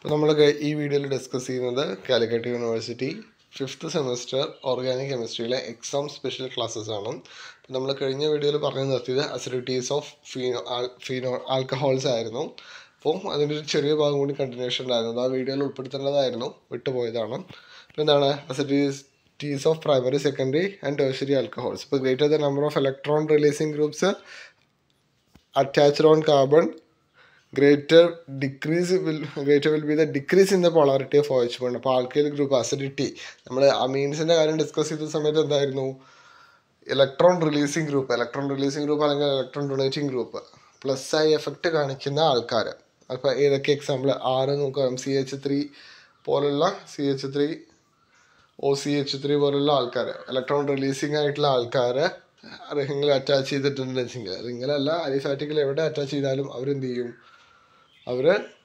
അപ്പോൾ നമ്മൾ ഈ വീഡിയോയിൽ ഡിസ്കസ് ചെയ്യുന്നത് Calicut university fifth semester organic കെമിസ്ട്രിയിലെ എക്സാം സ്പെഷ്യൽ ക്ലാസ്സസ് ആണ് അപ്പോൾ നമ്മൾ കഴിഞ്ഞ വീഡിയോയിൽ പറഞ്ഞു നിർത്തിയത് acidities of pheno pheno alcohols ആയിരുന്നു അപ്പോൾ അതിൻ്റെ ഒരു ചെറിയ ഭാഗം കൂടി കണ്ടിന്യൂഷൻ ഉണ്ടായിരുന്നു ആ വീഡിയോയിൽ ഉൾപ്പെടുത്തേണ്ടതായിരുന്നു വിട്ടുപോയതാണ് അപ്പോൾ എന്താണ് acidities of primary secondary and tertiary alcohols ഇപ്പോൾ greater the number of electron releasing groups attached on carbon greater decrease will greater will be the decrease in the polarity of OH bond അപ്പോൾ alkyl group acidity നമ്മൾ അമീൻസിൻ്റെ കാര്യം discuss ചെയ്ത സമയത്ത് എന്തായിരുന്നു electron releasing group electron releasing group അല്ലെങ്കിൽ electron donating group plus ആയി effect കാണിക്കുന്ന ആൾക്കാർ അപ്പോൾ ഏതൊക്കെ എക്സാമ്പിൾ ആറ് നോക്കാം സി എച്ച് ത്രീ പോലുള്ള C H three O C H three പോലുള്ള ആൾക്കാർ ഇലക്ട്രോൺ റിലീസിങ് ആയിട്ടുള്ള ആൾക്കാർ റിങ്ങിൽ അറ്റാച്ച് ചെയ്തിട്ടുണ്ടെന്ന് വെച്ചെങ്കിൽ റിങ്ങിലല്ല അരിഫാറ്റിക്കിൽ എവിടെ അറ്റാച്ച് ചെയ്താലും അവരെന്ത് ചെയ്യും അവർ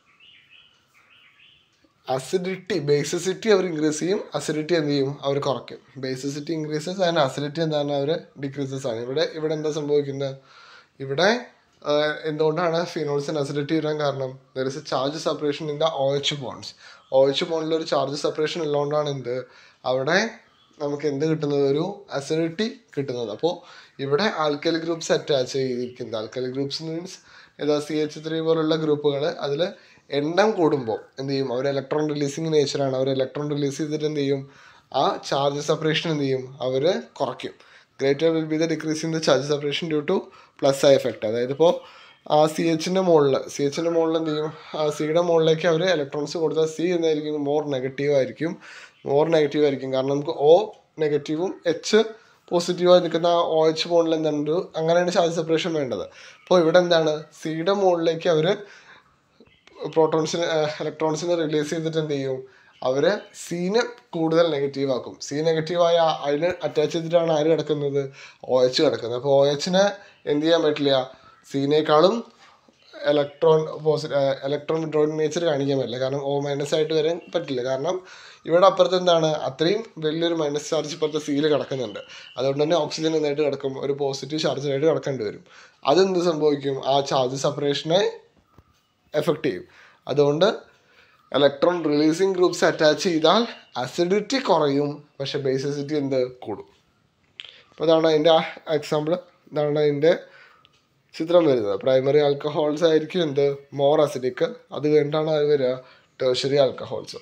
അസിഡിറ്റി ബേസിസിറ്റി അവർ ഇൻക്രീസ് ചെയ്യും അസിഡിറ്റി എന്ത് ചെയ്യും അവർ കുറയ്ക്കും ബേസിസിറ്റി ഇൻക്രീസസ് ആൻഡ് അസിഡിറ്റി എന്താണ് അവർ ഡിക്രീസസ് ആണ് ഇവിടെ ഇവിടെ എന്താ സംഭവിക്കുന്നത് ഇവിടെ എന്തുകൊണ്ടാണ് ഫിനോൾസിന് അസിഡിറ്റി വരാൻ കാരണം there is a charge separation in the O H bonds O H ബോണ്ടിൽ ഒരു ചാർജ് സെപ്പറേഷൻ ഉള്ളതുകൊണ്ടാണ് എന്ത് അവിടെ നമുക്ക് എന്ത് കിട്ടുന്നത് ഒരു അസിഡിറ്റി കിട്ടുന്നത് അപ്പോൾ ഇവിടെ ആൽക്കലി ഗ്രൂപ്പ്സ് അറ്റാച്ച് ചെയ്തിരിക്കുന്നത് ആൽക്കലി ഗ്രൂപ്പ്സ് മീൻസ് ഏതാ സി എച്ച് ത്രീ പോലുള്ള ഗ്രൂപ്പുകൾ അതിൽ എണ്ണം കൂടുമ്പോൾ എന്ത് ചെയ്യും അവർ ഇലക്ട്രോൺ റിലീസിങ് നേച്ചറാണ് അവർ ഇലക്ട്രോൺ റിലീസ് ചെയ്തിട്ട് എന്ത് ചെയ്യും ആ ചാർജ് സെപ്പറേഷൻ എന്ത് ചെയ്യും അവർ കുറയ്ക്കും greater will be the decrease in the charge separation due to plus I effect അതായത് ഇപ്പോൾ ആ സി എച്ചിൻ്റെ മുകളിൽ സി എച്ചിൻ്റെ മുകളിൽ എന്ത് ചെയ്യും ആ സിയുടെ മുകളിലേക്ക് അവർ ഇലക്ട്രോൺസ് കൊടുത്താൽ സി എന്തായിരിക്കും മോർ നെഗറ്റീവ് ആയിരിക്കും മോർ നെഗറ്റീവ് ആയിരിക്കും കാരണം നമുക്ക് ഒ നെഗറ്റീവും എച്ച് പോസിറ്റീവായി നിൽക്കുന്ന ഒ എച്ച് ബോണ്ടിൽ എന്താണ് അങ്ങനെയാണ് ചാർജ് സെപ്പറേഷൻ വേണ്ടത് അപ്പോൾ ഇവിടെ എന്താണ് സിയുടെ മുകളിലേക്ക് അവർ പ്രോട്ടോൺസിന് ഇലക്ട്രോൺസിനെ റിലീസ് ചെയ്തിട്ട് എന്ത് ചെയ്യും അവർ സീനെ കൂടുതൽ നെഗറ്റീവ് ആക്കും സി നെഗറ്റീവായ അതിൽ അറ്റാച്ച് ചെയ്തിട്ടാണ് ആര് കിടക്കുന്നത് ഒ എച്ച് കിടക്കുന്നത് അപ്പോൾ ഒ എച്ചിനെ എന്ത് ചെയ്യാൻ പറ്റില്ല സീനേക്കാളും electron positive electron withdrawing nature കാണിക്കാൻ പറ്റില്ല കാരണം ഓ മൈനസ് ആയിട്ട് വരാൻ പറ്റില്ല കാരണം ഇവിടെ അപ്പുറത്ത് എന്താണ് അത്രയും വലിയൊരു മൈനസ് ചാർജ് ഇപ്പുറത്തെ സീൽ കിടക്കുന്നുണ്ട് അതുകൊണ്ട് തന്നെ ഓക്സിജൻ എന്നായിട്ട് കിടക്കും ഒരു പോസിറ്റീവ് ചാർജിനായിട്ട് കിടക്കേണ്ടി വരും അതെന്ത് സംഭവിക്കും ആ ചാർജ് സെപ്പറേഷനെ എഫക്റ്റ് ചെയ്യും അതുകൊണ്ട് ഇലക്ട്രോൺ റിലീസിങ് ഗ്രൂപ്പ്സ് അറ്റാച്ച് ചെയ്താൽ അസിഡിറ്റി കുറയും പക്ഷെ ബേസിസിറ്റി എന്ത് കൂടും അപ്പോൾ ഇതാണ് അതിൻ്റെ എക്സാമ്പിൾ ഇതാണ് അതിൻ്റെ ചിത്രം വരുന്നത് പ്രൈമറി ആൽക്കഹോൾസ് ആയിരിക്കും എന്ത് മോർ അസിഡിക് അത് കഴിഞ്ഞിട്ടാണ് അത് വരിക ടേഴ്സറി ആൽക്കഹോൾസ്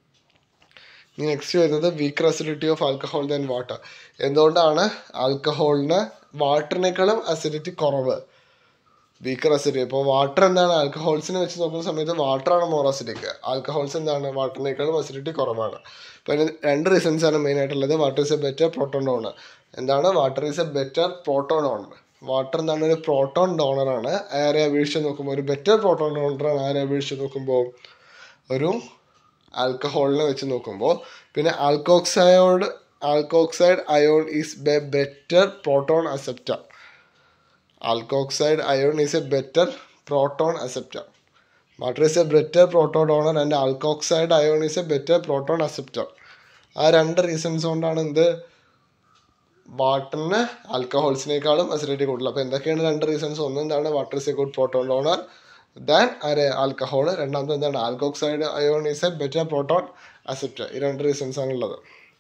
ഇനി നെക്സ്റ്റ് വരുന്നത് weaker acidity of alcohol than water എന്തുകൊണ്ടാണ് ആൽക്കഹോളിന് വാട്ടറിനേക്കാളും അസിഡിറ്റി കുറവ് വീക്കർ അസിഡിറ്റി ഇപ്പോൾ വാട്ടർ എന്താണ് ആൽക്കഹോൾസിനെ വെച്ച് നോക്കുന്ന സമയത്ത് വാട്ടറാണ് മോർ അസിഡിക് ആൽക്കഹോൾസ് എന്താണ് വാട്ടറിനേക്കാളും അസിഡിറ്റി കുറവാണ് അപ്പോൾ അതിന് രണ്ട് റീസൺസ് ആണ് മെയിൻ ആയിട്ടുള്ളത് water is a better proton donor എന്താണ് water is a better proton donor water എന്താണ് ഒരു പ്രോട്ടോൺ ഡോണറാണ് ആരെ അപേക്ഷിച്ച് നോക്കുമ്പോൾ ഒരു ബെറ്റർ പ്രോട്ടോൺ ഡോണറാണ് ആരെ അപേക്ഷിച്ച് നോക്കുമ്പോൾ ഒരു ആൽക്കഹോളിനെ വെച്ച് നോക്കുമ്പോൾ പിന്നെ alkoxide alkoxide ion is be better proton acceptor alkoxide ion is a better proton acceptor water is a better proton donor and alkoxide ion is a better proton acceptor ആ രണ്ട് reasons കൊണ്ടാണ് എന്ത് വാട്ടറിന് ആൽക്കഹോൾസിനേക്കാളും അസിഡിറ്റി കൂടുതൽ അപ്പോൾ എന്തൊക്കെയാണ് രണ്ട് reasons ഒന്ന് എന്താണ് water is a good proton donor than ആരെ ആൽക്കഹോൾ രണ്ടാമത്തെ എന്താണ് alkoxide ion is a better proton acceptor ഈ രണ്ട് റീസൺസ് ആണുള്ളത്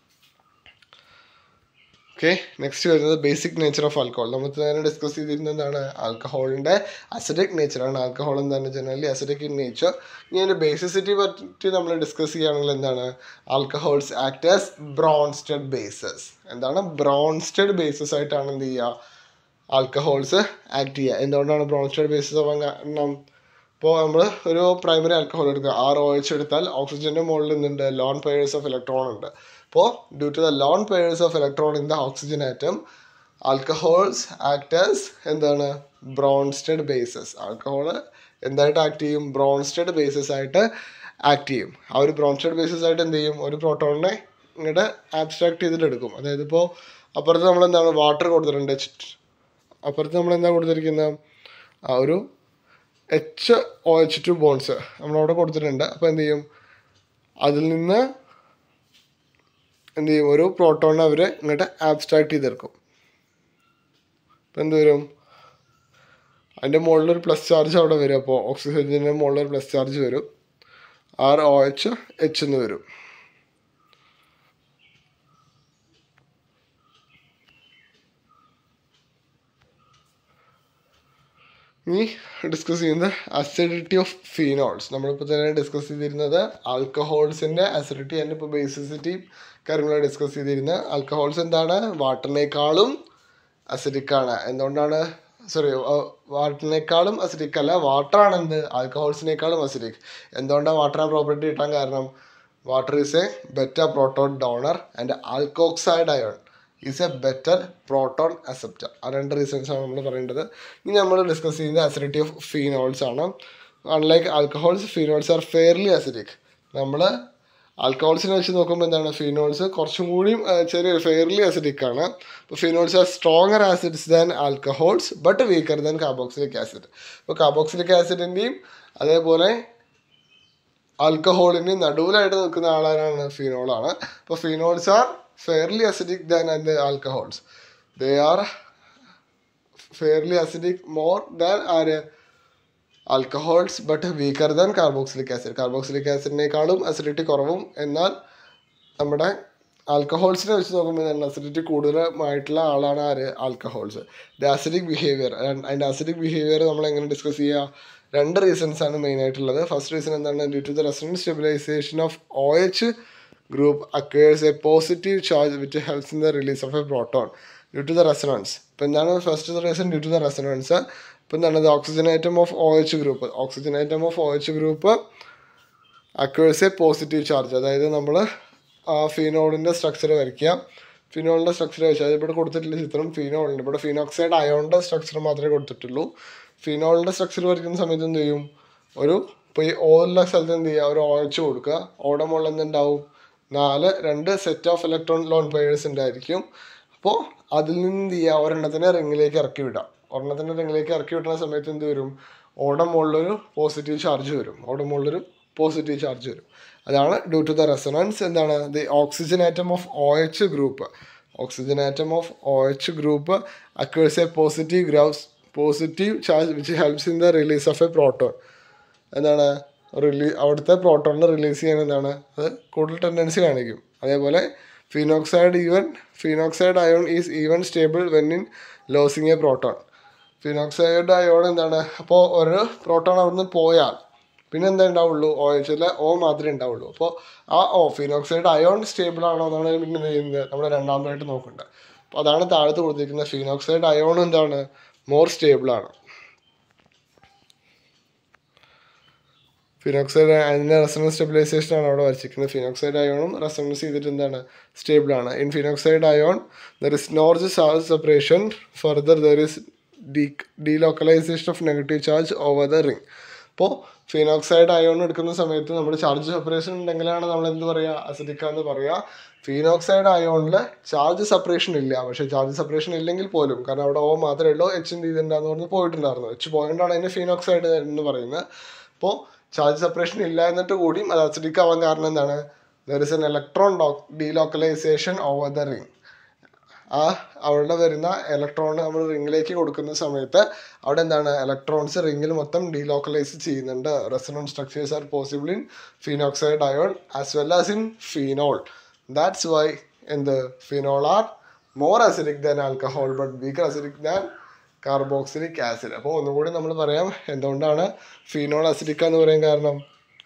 ഓക്കെ നെക്സ്റ്റ് വരുന്നത് ബേസിക് നേച്ചർ ഓഫ് ആൽക്കഹോൾ നമ്മൾ തന്നെ ഡിസ്കസ് ചെയ്തിരുന്നതാണ് ആൽക്കഹോളിൻ്റെ അസിഡിക് നേച്ചറാണ് ആൽക്കഹോൾ എന്താണ് ജനറലി അസിഡിക് ഇൻ നേച്ചർ ഇനി അതിൻ്റെ ബേസിസിറ്റി പറ്റി നമ്മൾ ഡിസ്കസ് ചെയ്യുകയാണെങ്കിൽ എന്താണ് alcohols act as Bronsted bases എന്താണ് ബ്രോൺസ്റ്റഡ് ബേസസ് ആയിട്ടാണ് എന്ത് ചെയ്യുക ആൽക്കഹോൾസ് ആക്ട് ചെയ്യുക എന്തുകൊണ്ടാണ് ബ്രോൺസ്റ്റഡ് ബേസസ് ആവാൻ കാരണം ഇപ്പോൾ നമ്മൾ ഒരു പ്രൈമറി ആൽക്കഹോൾ എടുക്കുക ആർ ഒ എച്ച് എടുത്താൽ ഓക്സിജൻ്റെ മുകളിൽ നിന്നുണ്ട് ലോൺ പെയേഴ്സ് ഓഫ് ഇലക്ട്രോൺ ഉണ്ട് അപ്പോൾ due to the lone pairs of electron in the oxygen atom alcohols act as എന്താണ് ബ്രോൺസ്റ്റഡ് ബേസസ് ആൽക്കഹോൾ എന്തായിട്ട് ആക്ട് ചെയ്യും ബ്രോൺസ്റ്റഡ് ബേസസ് ആയിട്ട് ആക്ട് ചെയ്യും ആ ഒരു ബ്രോൺസ്റ്റഡ് ബേസസ് ആയിട്ട് എന്ത് ചെയ്യും ഒരു പ്രോട്ടോണിനെ ഇങ്ങോട്ട് ആബ്സ്ട്രാക്ട് ചെയ്തിട്ട് എടുക്കും അതായത് ഇപ്പോൾ അപ്പുറത്ത് നമ്മൾ എന്താണ് വാട്ടർ കൊടുത്തിട്ടുണ്ട് അപ്പുറത്ത് നമ്മൾ എന്താ കൊടുത്തിരിക്കുന്നത് ആ ഒരു H O H two bonds നമ്മളവിടെ കൊടുത്തിട്ടുണ്ട് അപ്പോൾ എന്ത് ചെയ്യും അതിൽ നിന്ന് എന്ത് ചെയ്യും ഒരു പ്രോട്ടോണിനെ അവർ ഇങ്ങോട്ട് ആബ്സ്ട്രാക്ട് ചെയ്തെടുക്കും അപ്പോൾ എന്ത് വരും അതിൻ്റെ മുകളിലൊരു പ്ലസ് ചാർജ് അവിടെ വരും അപ്പോൾ ഓക്സിജൻ്റെ മുകളിലൊരു പ്ലസ് ചാർജ് വരും ആർ ഒ എച്ച് എച്ച് എന്ന് വരും ഇനി ഡിസ്കസ് ചെയ്യുന്നത് അസിഡിറ്റി ഓഫ് ഫീനോൾസ് നമ്മളിപ്പോൾ തന്നെ ഡിസ്കസ് ചെയ്തിരുന്നത് ആൽക്കഹോൾസിൻ്റെ അസിഡിറ്റി ആൻഡ് ഇപ്പോൾ ബേസിസിറ്റി കാര്യങ്ങളാണ് ഡിസ്കസ് ചെയ്തിരുന്നത് ആൽക്കഹോൾസ് എന്താണ് വാട്ടറിനേക്കാളും അസിഡിക് ആണ് എന്തുകൊണ്ടാണ് സോറി വാട്ടറിനേക്കാളും അസിഡിക് അല്ല വാട്ടർ ആണ് എന്ത് ആൽക്കഹോൾസിനേക്കാളും അസിഡിക് എന്തുകൊണ്ടാണ് വാട്ടർ ആ പ്രോപ്പർട്ടി കിട്ടാൻ കാരണം water is a better proton donor and alkoxide ion is a better proton acceptor ആ രണ്ട് റീസൺസ് ആണ് നമ്മൾ പറയേണ്ടത് ഇനി നമ്മൾ ഡിസ്കസ് ചെയ്യുന്നത് അസിഡിറ്റി ഓഫ് ഫീനോൾസ് ആണ് unlike alcohols phenols are fairly acidic നമ്മൾ ആൽക്കഹോൾസിനെ വെച്ച് നോക്കുമ്പോൾ എന്താണ് ഫീനോൾസ് കുറച്ചും കൂടിയും ചെറിയ ഫെയർലി അസിഡിക് ആണ് അപ്പോൾ phenols are stronger acids than alcohols but weaker than carboxylic acid ഇപ്പോൾ കാർബോക്സിലിക് ആസിഡിൻ്റെയും അതേപോലെ ആൽക്കഹോളിൻ്റെയും നടുവിലായിട്ട് നിൽക്കുന്ന ആളാരാണ് ഫീനോളാണ് അപ്പോൾ phenols are fairly acidic than and alcohols they are fairly acidic more than ആര് alcohols but weaker than carboxylic acid carboxylic ആസിഡിനേക്കാളും അസിഡിറ്റി കുറവും എന്നാൽ നമ്മുടെ ആൽക്കഹോൾസിനെ വെച്ച് നോക്കുമ്പോൾ എന്താണ് അസിഡിറ്റി കൂടുതലുമായിട്ടുള്ള ആളാണ് ആര് ആൽക്കഹോൾസ് ദ അസിഡിക് ബിഹേവിയർ അതിൻ്റെ അസിഡിക് ബിഹേവിയർ നമ്മൾ എങ്ങനെ ഡിസ്കസ് ചെയ്യുക രണ്ട് റീസൺസ് ആണ് മെയിൻ ആയിട്ടുള്ളത് ഫസ്റ്റ് റീസൺ എന്താണ് due to the resonance stabilisation of O H group acquires a positive charge which helps in the release of a proton due to the resonance ഇപ്പം എന്താണ് first reason due to the resonance ഇപ്പം എന്താണ് oxygen atom of O H group oxygen atom of O H group acquires a positive charge അതായത് നമ്മൾ ആ ഫീനോളിൻ്റെ structure വരയ്ക്കുക ഫിനോളിൻ്റെ structure വെച്ചാൽ ഇവിടെ കൊടുത്തിട്ടില്ല ചിത്രം ഫിനോളുണ്ട് ഇവിടെ ഫിനോക്സൈഡ് അയോണിൻ്റെ സ്ട്രക്ചർ മാത്രമേ കൊടുത്തിട്ടുള്ളൂ ഫിനോളിൻ്റെ സ്ട്രക്ചർ വരയ്ക്കുന്ന സമയത്ത് എന്ത് ചെയ്യും ഒരു ഇപ്പോൾ ഈ ഓയുള്ള സ്ഥലത്ത് എന്ത് ചെയ്യുക ഒരു ഓയച്ച് കൊടുക്കുക ഓടെ മുകളിൽ എന്തുണ്ടാവും നാല് രണ്ട് set of electron lone pairs ഉണ്ടായിരിക്കും അപ്പോൾ അതിൽ നിന്ന് എന്ത് ചെയ്യുക ഒരെണ്ണത്തിനെ റിങ്ങിലേക്ക് ഇറക്കി വിടാം ഒരെണ്ണത്തിൻ്റെ റിങ്ങിലേക്ക് ഇറക്കി വിടുന്ന സമയത്ത് എന്ത് വരും ഓടെ മുകളിലൊരു പോസിറ്റീവ് ചാർജ് വരും ഓടെ മുകളിലൊരു പോസിറ്റീവ് ചാർജ് വരും അതാണ് ഡ്യൂ ടു ദ റെസണൻസ് എന്താണ് the oxygen atom of O H group oxygen atom of O H group acquires a positive grows positive charge which helps in the release of a proton എന്താണ് റിലീ അവിടുത്തെ പ്രോട്ടോണിനെ release ചെയ്യാൻ എന്താണ് അത് കൂടുതൽ tendency കാണിക്കും അതേപോലെ phenoxide even phenoxide ion is even stable when in losing a proton phenoxide ion എന്താണ് അപ്പോൾ ഒരു പ്രോട്ടോൺ അവിടുന്ന് പോയാൽ പിന്നെ എന്താ ഉണ്ടാവുള്ളൂ ഓ എച്ചിലെ ഓ മാത്രമേ ഉണ്ടാവുള്ളൂ അപ്പോൾ ആ ഓ ഫിനോക്സൈഡ് അയോൺ സ്റ്റേബിൾ ആണോ എന്നാണ് പിന്നെ എന്ത് ചെയ്യുന്നത് നമ്മൾ രണ്ടാമതായിട്ട് നോക്കേണ്ടത് അപ്പോൾ അതാണ് താഴത്ത് കൊടുത്തിരിക്കുന്നത് ഫിനോക്സൈഡ് അയോൺ എന്താണ് മോർ സ്റ്റേബിൾ ആണ് ഫിനോക്സൈഡ് അതിൻ്റെ റെസണൻസ് സ്റ്റെബിലൈസേഷൻ ആണ് അവിടെ വരച്ചിരിക്കുന്നത് ഫിനോക്സൈഡ് അയോണും റെസണൻസ് ചെയ്തിട്ട് എന്താണ് സ്റ്റേബിൾ ആണ് in phenoxide ion there is നോർജ് charge separation further there is de delocalisation of negative charge over the ring അപ്പോൾ ഫിനോക്സൈഡ് അയോൺ എടുക്കുന്ന സമയത്ത് നമ്മൾ ചാർജ് സെപ്പറേഷൻ ഉണ്ടെങ്കിലാണ് നമ്മൾ എന്ത് പറയുക അസിഡിക്ക എന്ന് പറയുക ഫിനോക്സൈഡ് അയോണിൽ ചാർജ് സെപ്പറേഷൻ ഇല്ല പക്ഷേ ചാർജ് സെപ്പറേഷൻ ഇല്ലെങ്കിൽ പോലും കാരണം അവിടെ ഓ മാത്രമേ ഉള്ളൂ എച്ച് എന്ത് ചെയ്തിട്ടുണ്ടാന്ന് പറഞ്ഞ് പോയിട്ടുണ്ടായിരുന്നു എച്ച് പോയിട്ടാണ് അതിന് ഫിനോക്സൈഡ് എന്ന് പറയുന്നത് അപ്പോൾ ചാർജ് സെപ്പറേഷൻ ഇല്ല എന്നിട്ട് കൂടിയും അത് അസിഡിക് ആവാൻ കാരണം എന്താണ് there is an electron delocalisation over the ring ആ അവിടെ വരുന്ന ഇലക്ട്രോൺ നമ്മൾ റിങ്ങിലേക്ക് കൊടുക്കുന്ന സമയത്ത് അവിടെ എന്താണ് ഇലക്ട്രോൺസ് റിങ്ങിൽ മൊത്തം ഡീലോക്കലൈസ് ചെയ്യുന്നുണ്ട് resonance structures are possible in phenoxide ion as well as in phenol that's why എന്ത് phenol are more acidic than alcohol but weaker acidic than carboxylic acid അപ്പോൾ ഒന്നുകൂടി നമ്മൾ പറയാം എന്തുകൊണ്ടാണ് ഫീനോൾ അസിഡിക്ക എന്ന് പറയാൻ കാരണം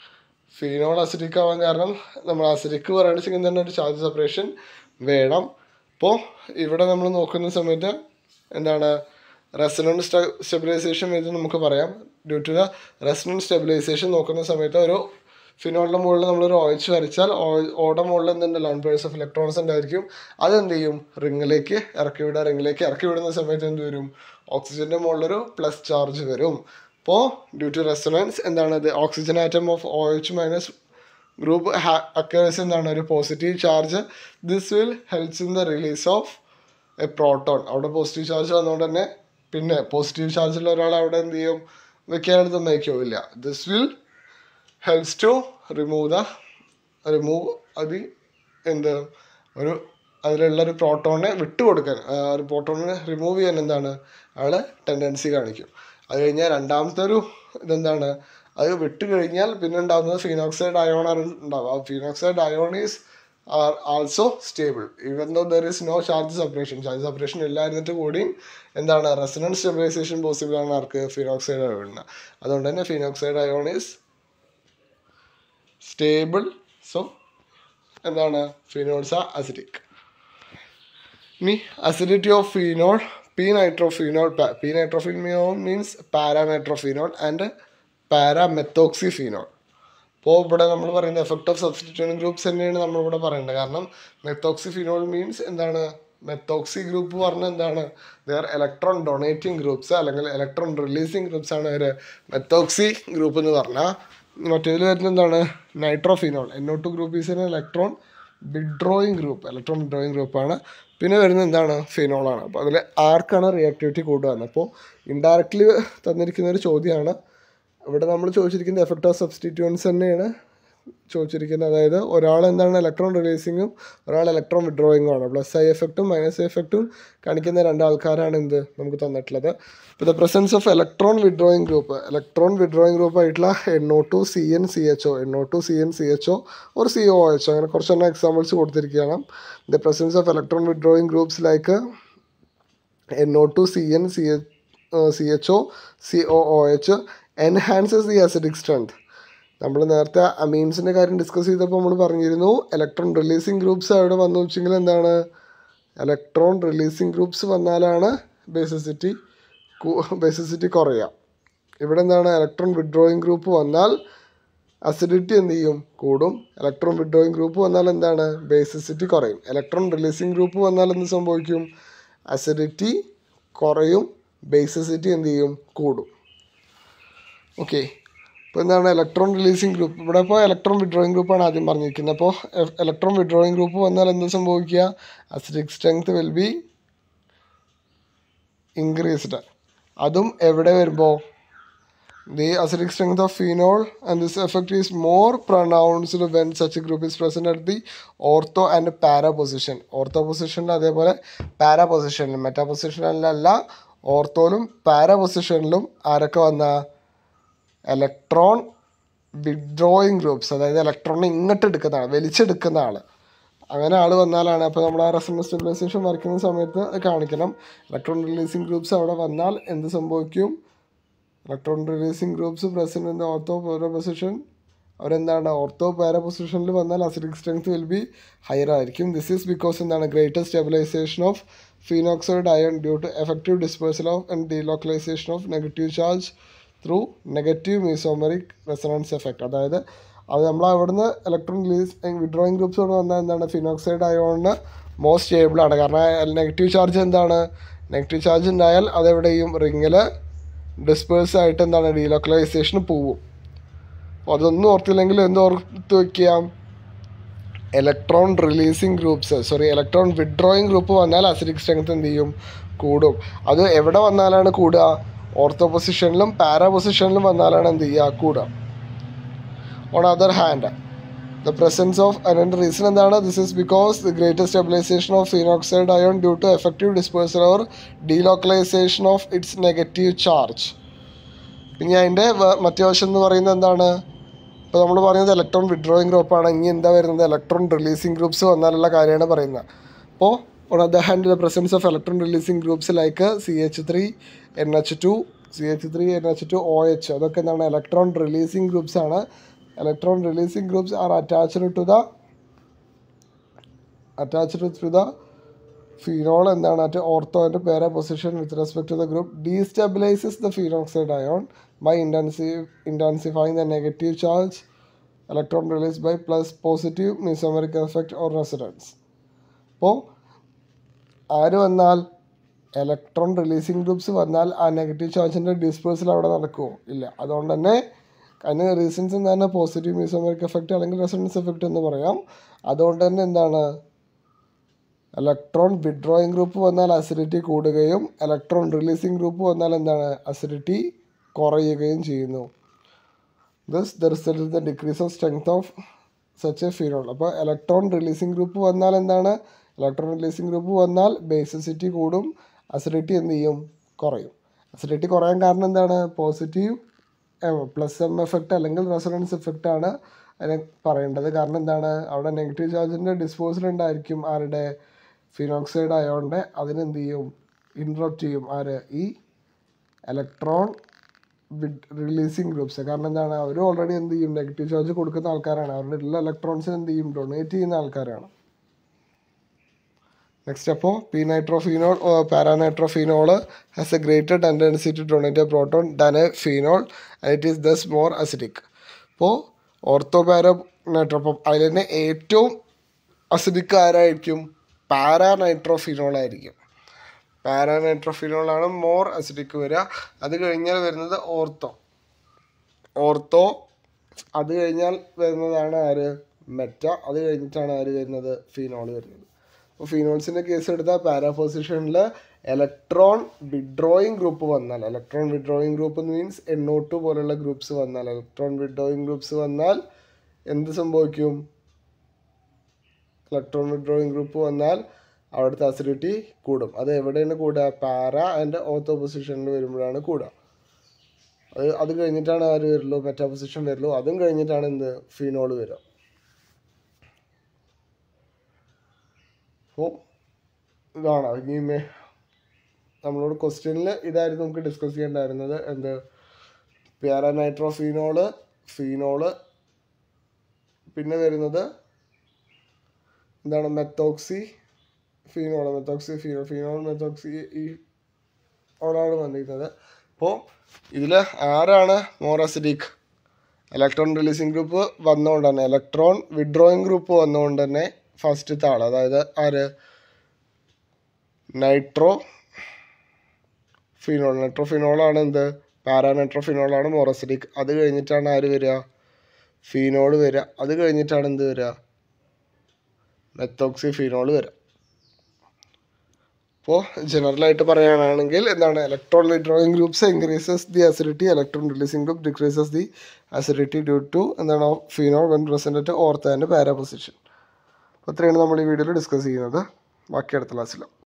ഫീനോൾ അസിഡിക് ആവാൻ കാരണം നമ്മൾ അസിഡിക് പറയുകയാണെങ്കിൽ തന്നെ ഒരു ചാർജ് സെപ്പറേഷൻ വേണം അപ്പോൾ ഇവിടെ നമ്മൾ നോക്കുന്ന സമയത്ത് എന്താണ് റെസണൻസ് സ്റ്റെബിലൈസേഷൻ ഇത് നമുക്ക് പറയാം due to the resonance stabilisation നോക്കുന്ന സമയത്ത് ഒരു ഫിനോളിൻ്റെ മുകളിൽ നമ്മളൊരു ഓയിച്ച് വരച്ചാൽ ഓടെ മുകളിൽ എന്തുണ്ട് ലോൺ പേഴ്സ് ഓഫ് ഇലക്ട്രോൺസ് ഉണ്ടായിരിക്കും അതെന്ത് ചെയ്യും റിങ്ങിലേക്ക് ഇറക്കി വിടുക റിങ്ങിലേക്ക് ഇറക്കി വിടുന്ന സമയത്ത് എന്ത് വരും ഓക്സിജൻ്റെ മുകളിലൊരു പ്ലസ് ചാർജ് വരും അപ്പോൾ ഡ്യൂ ടു റെസണൻസ് എന്താണ് ഇത് oxygen atom of O H minus group acquires എന്താണ് ഒരു positive charge this will helps in the release of a proton അവിടെ പോസിറ്റീവ് ചാർജ് വന്നുകൊണ്ട് തന്നെ പിന്നെ പോസിറ്റീവ് ചാർജുള്ള ഒരാൾ അവിടെ എന്ത് ചെയ്യും വെക്കാനടുത്തൊന്നും വയ്ക്കില്ല this will helps to remove the remove അത് എന്ത് ഒരു അതിലുള്ള ഒരു പ്രോട്ടോണിനെ വിട്ടുകൊടുക്കാൻ ഒരു പ്രോട്ടോണിനെ റിമൂവ് ചെയ്യാൻ എന്താണ് അയാൾ ടെൻഡൻസി കാണിക്കും അത് കഴിഞ്ഞാൽ രണ്ടാമത്തെ ഒരു ഇതെന്താണ് അത് വിട്ട് കഴിഞ്ഞാൽ പിന്നെ ഉണ്ടാകുന്നത് ഫിനോക്സൈഡ് അയോൺ ആണ് ഉണ്ടാവുക ആ phenoxide ion is are also stable even though there is no charge separation charge separation ഇല്ലായിരുന്നിട്ട് കൂടിയും എന്താണ് റെസണൻസ് സ്റ്റെബിലൈസേഷൻ പോസിബിൾ ആണ് ആർക്ക് ഫിനോക്സൈഡ് അയോണിന് അതുകൊണ്ട് തന്നെ phenoxide ion is stable so എന്താണ് ഫിനോൾസ് ആ അസിഡിക് ഇനി acidity of phenol P nitrophenol P nitrophenol means paranitrophenol and paramethoxy phenol അപ്പോൾ ഇവിടെ നമ്മൾ പറയുന്ന എഫക്ട് ഓഫ് സബ്സ്റ്റിറ്റ്യൂഷൻ ഗ്രൂപ്പ്സ് തന്നെയാണ് നമ്മളിവിടെ പറയേണ്ടത് കാരണം മെത്തോക്സി ഫിനോൾ മീൻസ് എന്താണ് മെത്തോക്സി ഗ്രൂപ്പ് പറഞ്ഞാൽ എന്താണ് ദർ ഇലക്ട്രോൺ ഡൊണേറ്റിംഗ് ഗ്രൂപ്പ്സ് അല്ലെങ്കിൽ ഇലക്ട്രോൺ റിലീസിങ് ഗ്രൂപ്പ്സ് ആണ് ഒരു മെത്തോക്സി ഗ്രൂപ്പ് എന്ന് പറഞ്ഞാൽ മറ്റേതിൽ വരുന്നത് എന്താണ് nitrophenol N O two group is electron withdrawing group electron withdrawing ഗ്രൂപ്പാണ് പിന്നെ വരുന്നത് എന്താണ് ഫിനോളാണ് അപ്പോൾ അതിൽ ആർക്കാണ് റിയാക്ടിവിറ്റി കൂടുക അപ്പോൾ ഇൻഡയറക്റ്റ്ലി തന്നിരിക്കുന്ന ഒരു ചോദ്യമാണ് ഇവിടെ നമ്മൾ ചോദിച്ചിരിക്കുന്ന എഫക്റ്റ് ഓഫ് സബ്സ്റ്റിറ്റ്യൂൻസ് തന്നെയാണ് ചോദിച്ചിരിക്കുന്നത് അതായത് ഒരാൾ എന്താണ് ഇലക്ട്രോൺ റിലീസിങ്ങും ഒരാൾ ഇലക്ട്രോൺ വിഡ്രോയിങ്ങും ആണ് പ്ലസ് ഐ എഫക്റ്റും മൈനസ് ഐ എഫക്റ്റും കാണിക്കുന്ന രണ്ട് ആൾക്കാരാണ് എന്ത് നമുക്ക് തന്നിട്ടുള്ളത് ഇപ്പോൾ the presence of electron withdrawing group electron withdrawing group ആയിട്ടുള്ള N O two C N C H O N O two C N C H O ഒരു സി ഒ എച്ച് അങ്ങനെ കുറച്ചെണ്ണം എക്സാമ്പിൾസ് കൊടുത്തിരിക്കുകയാണ് the presence of electron withdrawing groups like N O two C N C H C H O C O O H enhances the acidic strength നമ്മൾ നേരത്തെ അമീൻസിൻ്റെ കാര്യം discuss ചെയ്തപ്പോൾ നമ്മൾ പറഞ്ഞിരുന്നു ഇലക്ട്രോൺ റിലീസിങ് ഗ്രൂപ്പ്സ് അവിടെ വന്നു വെച്ചെങ്കിൽ എന്താണ് ഇലക്ട്രോൺ റിലീസിങ് ഗ്രൂപ്പ്സ് വന്നാലാണ് ബേസിസിറ്റി ബേസിസിറ്റി കുറയുക ഇവിടെ എന്താണ് ഇലക്ട്രോൺ വിഡ്രോയിങ് ഗ്രൂപ്പ് വന്നാൽ അസിഡിറ്റി എന്ത് ചെയ്യും കൂടും ഇലക്ട്രോൺ വിഡ്രോയിങ് ഗ്രൂപ്പ് വന്നാൽ എന്താണ് ബേസിസിറ്റി കുറയും ഇലക്ട്രോൺ റിലീസിങ് ഗ്രൂപ്പ് വന്നാൽ എന്ത് സംഭവിക്കും അസിഡിറ്റി കുറയും ബേസിസിറ്റി എന്ത് ചെയ്യും കൂടും ഓക്കെ ഇപ്പോൾ എന്താണ് ഇലക്ട്രോൺ റിലീസിങ് ഗ്രൂപ്പ് ഇവിടെ ഇപ്പോൾ ഇലക്ട്രോൺ വിഡ്രോയിങ് ഗ്രൂപ്പാണ് ആദ്യം പറഞ്ഞിരിക്കുന്നത് അപ്പോൾ ഇലക്ട്രോൺ വിഡ്രോയിങ് ഗ്രൂപ്പ് വന്നാൽ എന്ത് സംഭവിക്കുക acidic strength will be increased അതും എവിടെ വരുമ്പോൾ the acidic strength of phenol and this effect is more pronounced when such group is present at the ortho and para position ortho പൊസിഷനിൽ അതേപോലെ para പൊസിഷനിലും meta പൊസിഷനിലല്ല ഓർത്തോയിലും പാരാ പൊസിഷനിലും ആരൊക്കെ വന്ന ഇലക്ട്രോൺ വിഡ്രോയിങ് ഗ്രൂപ്പ്സ് അതായത് ഇലക്ട്രോണിനെ ഇങ്ങോട്ട് എടുക്കുന്ന ആൾ വലിച്ചെടുക്കുന്ന ആൾ അങ്ങനെ ആൾ വന്നാലാണ് അപ്പോൾ നമ്മൾ ആ റെസണൻസ് സ്റ്റെബിലൈസേഷൻ വരയ്ക്കുന്ന സമയത്ത് അത് കാണിക്കണം ഇലക്ട്രോൺ റിലീസിങ് ഗ്രൂപ്പ്സ് അവിടെ വന്നാൽ എന്ത് സംഭവിക്കും electron releasing groups present in ortho para position അവരെന്താണ് ഓർത്തോ പാര പൊസിഷനിൽ വന്നാൽ acidic strength will be higher ആയിരിക്കും ദിസ് ഈസ് ബിക്കോസ് എന്താണ് greater stabilisation of phenoxide ion due to effective dispersal of and delocalisation of negative charge through negative mesomeric resonance effect അതായത് അത് നമ്മൾ അവിടുന്ന് electron release withdrawing groups കൊണ്ട് വന്നാൽ എന്താണ് phenoxide അയോണിന് most stable ആണ് കാരണം നെഗറ്റീവ് ചാർജ് എന്താണ് നെഗറ്റീവ് ചാർജ് ഉണ്ടായാൽ അതെവിടെയും റിങ്ങിൽ ഡിസ്പേഴ്സ് ആയിട്ട് എന്താണ് ഡീലോക്കലൈസേഷന് പോവും അപ്പോൾ അതൊന്നും ഓർത്തില്ലെങ്കിൽ എന്ത് ഓർത്ത് വയ്ക്കുക electron releasing groups sorry electron withdrawing group വന്നാൽ അസിഡിക് സ്ട്രെങ്ത് എന്ത് ചെയ്യും കൂടും അത് എവിടെ വന്നാലാണ് കൂടുക ഓർത്തോ പൊസിഷനിലും പാരാ പൊസിഷനിലും വന്നാലാണ് എന്ത് ചെയ്യുക കൂടുക on other hand the presence of അതിൻ്റെ റീസൺ എന്താണ് this is because the greater stabilisation of phenoxide ion due to effective dispersal or delocalisation of its negative charge പിന്നെ അതിൻ്റെ മറ്റേ വശം എന്ന് പറയുന്നത് എന്താണ് ഇപ്പോൾ നമ്മൾ പറയുന്നത് ഇലക്ട്രോൺ വിഡ്രോയിങ് ഗ്രൂപ്പാണ് ഇനി എന്താ വരുന്നത് ഇലക്ട്രോൺ റിലീസിങ് ഗ്രൂപ്പ്സ് വന്നാലുള്ള കാര്യമാണ് പറയുന്നത് അപ്പോൾ on other hand the presence of electron releasing groups like C H three N H two C H three N H two O H അതൊക്കെ എന്താണ് ഇലക്ട്രോൺ റിലീസിങ് ഗ്രൂപ്പ്സ് ആണ് electron releasing groups are attached to the attached to the phenol എന്താണ് at ortho and para position with respect to the group destabilises the phenoxide ion by intensive intensifying the negative charge electron release by plus positive mesomeric effect or resonance അപ്പോൾ ആര് വന്നാൽ electron releasing groups വന്നാൽ ആ negative ചാർജിൻ്റെ dispersal അവിടെ നടക്കുമോ ഇല്ല അതുകൊണ്ട് തന്നെ അതിന് റീസൺസ് എന്താണ് പോസിറ്റീവ് മിസോമറിക് എഫക്റ്റ് അല്ലെങ്കിൽ റെസിഡൻസ് എഫക്റ്റ് എന്ന് പറയാം അതുകൊണ്ട് തന്നെ എന്താണ് ഇലക്ട്രോൺ വിഡ്രോയിങ് ഗ്രൂപ്പ് വന്നാൽ അസിഡിറ്റി കൂടുകയും ഇലക്ട്രോൺ റിലീസിങ് ഗ്രൂപ്പ് വന്നാൽ എന്താണ് അസിഡിറ്റി കുറയുകയും ചെയ്യുന്നു thus the result the decrease of strength of such a phenol അപ്പോൾ ഇലക്ട്രോൺ റിലീസിങ് ഗ്രൂപ്പ് വന്നാൽ എന്താണ് ഇലക്ട്രോൺ റിലീസിങ് ഗ്രൂപ്പ് വന്നാൽ ബേസിസിറ്റി കൂടും അസിഡിറ്റി എന്ത് ചെയ്യും കുറയും അസിഡിറ്റി കുറയാൻ കാരണം എന്താണ് പോസിറ്റീവ് പ്ലസ് എം എഫക്റ്റ് അല്ലെങ്കിൽ റെസൊണൻസ് എഫക്റ്റ് ആണ് അതിനെ പറയേണ്ടത് കാരണം എന്താണ് അവിടെ നെഗറ്റീവ് ചാർജിൻ്റെ ഡിസ്പോസൽ ഉണ്ടായിരിക്കും ആരുടെ ഫിനോക്സൈഡ് ആയതുകൊണ്ട് അതിനെന്ത് ചെയ്യും ഇൻട്രപ്റ്റ് ചെയ്യും ആര് ഈ ഇലക്ട്രോൺ റിലീസിങ് ഗ്രൂപ്പ്സ് കാരണം എന്താണ് അവർ ഓൾറെഡി എന്ത് ചെയ്യും നെഗറ്റീവ് ചാർജ് കൊടുക്കുന്ന ആൾക്കാരാണ് അവരുടെ എല്ലാ ഇലക്ട്രോൺസിന് എന്ത് ചെയ്യും ഡൊണേറ്റ് ചെയ്യുന്ന ആൾക്കാരാണ് നെക്സ്റ്റ് അപ്പോൾ P nitrophenol para nitrophenol has a greater tendency to donate a proton than a phenol and it is thus more acidic അപ്പോൾ ഓർത്തോ പാരാ നൈട്രോ അപ്പം അതിൽ തന്നെ ഏറ്റവും അസിഡിക് ആരായിരിക്കും പാരാനൈട്രോഫിനോൾ ആയിരിക്കും പാരാനൈട്രോഫിനോൾ ആണ് മോർ അസിഡിക് വരിക അത് കഴിഞ്ഞാൽ വരുന്നത് ഓർത്തോ ഓർത്തോ അത് കഴിഞ്ഞാൽ വരുന്നതാണ് ആര് മെറ്റ അത് കഴിഞ്ഞിട്ടാണ് ആര് വരുന്നത് ഫീനോൾ വരുന്നത് അപ്പോൾ ഫീനോൾസിൻ്റെ കേസ് എടുത്താൽ പാരാ പൊസിഷനിൽ ഇലക്ട്രോൺ വിഡ്രോയിങ് ഗ്രൂപ്പ് വന്നാൽ electron withdrawing group means N O two പോലുള്ള ഗ്രൂപ്പ്സ് വന്നാൽ ഇലക്ട്രോൺ വിഡ്രോയിങ് ഗ്രൂപ്പ്സ് വന്നാൽ എന്ത് സംഭവിക്കും ഇലക്ട്രോൺ വിഡ്രോയിങ് ഗ്രൂപ്പ് വന്നാൽ അവിടുത്തെ അസിഡിറ്റി കൂടും അത് എവിടെയാണ് കൂടുക പാര ആൻഡ് ഓത്തോ പൊസിഷനിൽ വരുമ്പോഴാണ് കൂടുക അത് അത് കഴിഞ്ഞിട്ടാണ് ആര് വരുള്ളൂ മെറ്റാ പൊസിഷൻ വരുള്ളൂ അതും കഴിഞ്ഞിട്ടാണ് എന്ത് ഫീനോൾ വരിക അപ്പോൾ ഇതാണ് ഇനി മേ നമ്മളോട് ക്വസ്റ്റ്യനിൽ ഇതായിരുന്നു നമുക്ക് ഡിസ്കസ് ചെയ്യേണ്ടായിരുന്നത് എന്ത് പാരാനൈട്രോ ഫീനോള് ഫീനോള് പിന്നെ വരുന്നത് എന്താണ് methoxy phenol methoxy phenol phenol methoxy ഈ ഓളാണ് വന്നിരിക്കുന്നത് അപ്പോൾ ഇതിൽ ആരാണ് more acidic electron releasing group വന്നുകൊണ്ട് തന്നെ ഇലക്ട്രോൺ വിഡ്രോയിങ് ഗ്രൂപ്പ് വന്നുകൊണ്ട് തന്നെ ഫസ്റ്റത്തെ ആൾ അതായത് ആര് നൈട്രോ ഫിനോൾ നൈട്രോ ഫിനോളാണ് എന്ത് പാരാനൈട്രോ ഫിനോളാണ് മോറസിഡിക് അത് കഴിഞ്ഞിട്ടാണ് ആര് വരിക ഫീനോൾ വരിക അത് കഴിഞ്ഞിട്ടാണ് എന്ത് വരിക മെത്തോക്സി ഫീനോൾ വരിക അപ്പോൾ ജനറലായിട്ട് പറയുകയാണെങ്കിൽ എന്താണ് electron withdrawing groups increases the acidity electron releasing group decreases the acidity due to എന്താണ് phenol when present ortho and para position അപ്പോൾ ഇത്രയാണ് നമ്മൾ ഈ വീഡിയോയിൽ ഡിസ്കസ് ചെയ്യുന്നത് ബാക്കി അടുത്ത ക്ലാസ്സിലാണ്